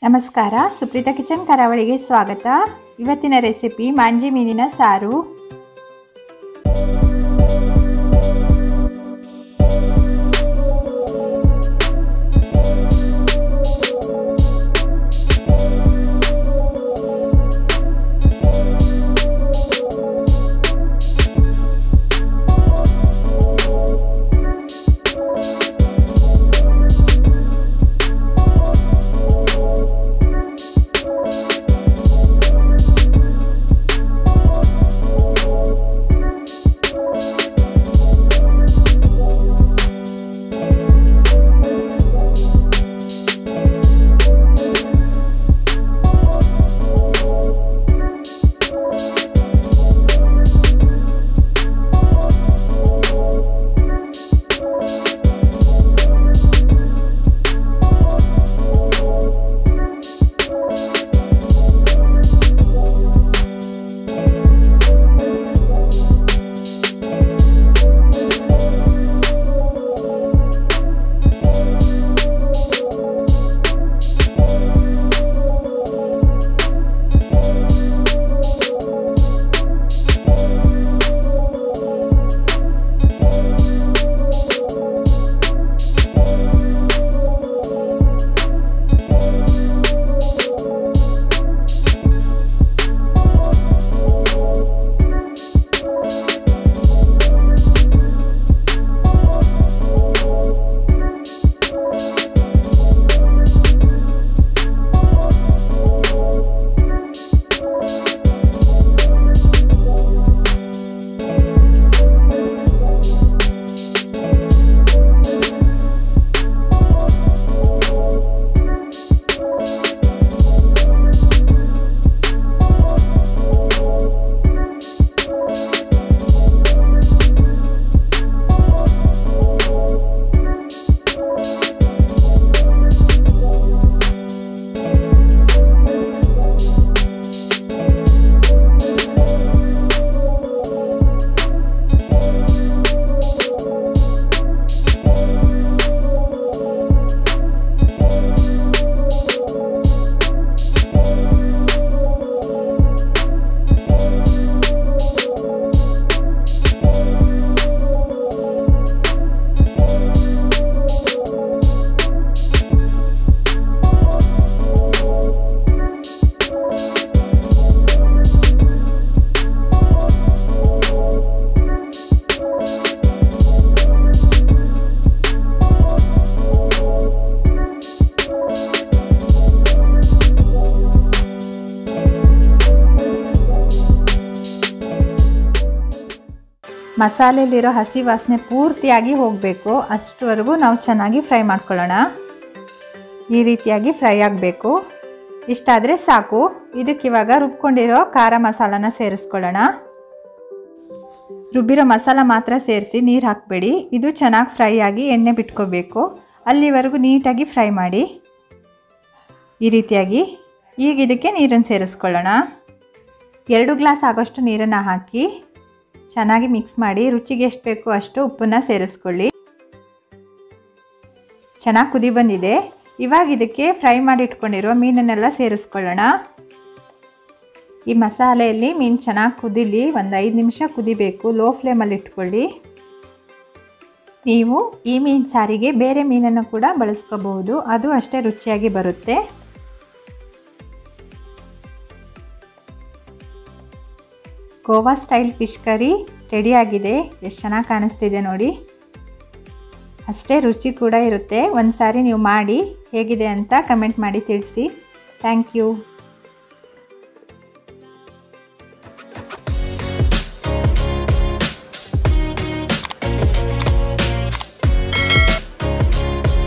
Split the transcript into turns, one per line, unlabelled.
ನಮಸ್ಕಾರ ಸುಪ್ರೀತಾ ಕಿಚನ್ ಕರಾವಳಿಗೆ ಸ್ವಾಗತ ಇವತ್ತಿನ ರೆಸಿಪಿ ಮಾಂಜಿ ಮೀನಿನ ಸಾರು ಮಸಾಲೆಯಲ್ಲಿರೋ ಹಸಿ ವಾಸನೆ ಪೂರ್ತಿಯಾಗಿ ಹೋಗಬೇಕು ಅಷ್ಟುವರೆಗೂ ನಾವು ಚೆನ್ನಾಗಿ ಫ್ರೈ ಮಾಡ್ಕೊಳ್ಳೋಣ ಈ ರೀತಿಯಾಗಿ ಫ್ರೈ ಆಗಬೇಕು ಇಷ್ಟಾದರೆ ಸಾಕು ಇದಕ್ಕಿವಾಗ ರುಬ್ಕೊಂಡಿರೋ ಖಾರ ಮಸಾಲಾನ ಸೇರಿಸ್ಕೊಳ್ಳೋಣ ರುಬ್ಬಿರೋ ಮಸಾಲ ಮಾತ್ರ ಸೇರಿಸಿ ನೀರು ಹಾಕಬೇಡಿ ಇದು ಚೆನ್ನಾಗಿ ಫ್ರೈ ಆಗಿ ಎಣ್ಣೆ ಬಿಟ್ಕೋಬೇಕು ಅಲ್ಲಿವರೆಗೂ ನೀಟಾಗಿ ಫ್ರೈ ಮಾಡಿ ಈ ರೀತಿಯಾಗಿ ಈಗ ಇದಕ್ಕೆ ನೀರನ್ನು ಸೇರಿಸ್ಕೊಳ್ಳೋಣ ಎರಡು ಗ್ಲಾಸ್ ಆಗೋಷ್ಟು ನೀರನ್ನು ಹಾಕಿ ಚೆನ್ನಾಗಿ ಮಿಕ್ಸ್ ಮಾಡಿ ರುಚಿಗೆ ಎಷ್ಟು ಬೇಕು ಅಷ್ಟು ಉಪ್ಪನ್ನು ಸೇರಿಸ್ಕೊಳ್ಳಿ ಚೆನ್ನಾಗಿ ಕುದಿ ಬಂದಿದೆ ಇವಾಗ ಇದಕ್ಕೆ ಫ್ರೈ ಮಾಡಿ ಇಟ್ಕೊಂಡಿರೋ ಮೀನನ್ನೆಲ್ಲ ಸೇರಿಸ್ಕೊಳ್ಳೋಣ ಈ ಮಸಾಲೆಯಲ್ಲಿ ಮೀನು ಚೆನ್ನಾಗಿ ಕುದಿಲಿ ಒಂದು ಐದು ನಿಮಿಷ ಕುದಿಬೇಕು ಲೋ ಫ್ಲೇಮಲ್ಲಿ ಇಟ್ಕೊಳ್ಳಿ ನೀವು ಈ ಮೀನು ಸಾರಿಗೆ ಬೇರೆ ಮೀನನ್ನು ಕೂಡ ಬಳಸ್ಕೋಬಹುದು ಅದು ಅಷ್ಟೇ ರುಚಿಯಾಗಿ ಬರುತ್ತೆ ಗೋವಾ ಸ್ಟೈಲ್ ಫಿಶ್ ಕರಿ ರೆಡಿಯಾಗಿದೆ ಎಷ್ಟು ಚೆನ್ನಾಗಿ ಕಾಣಿಸ್ತಿದೆ ನೋಡಿ ಅಷ್ಟೇ ರುಚಿ ಕೂಡ ಇರುತ್ತೆ ಒಂದು ಸಾರಿ ನೀವು ಮಾಡಿ ಹೇಗಿದೆ ಅಂತ ಕಮೆಂಟ್ ಮಾಡಿ ತಿಳಿಸಿ ಥ್ಯಾಂಕ್ ಯು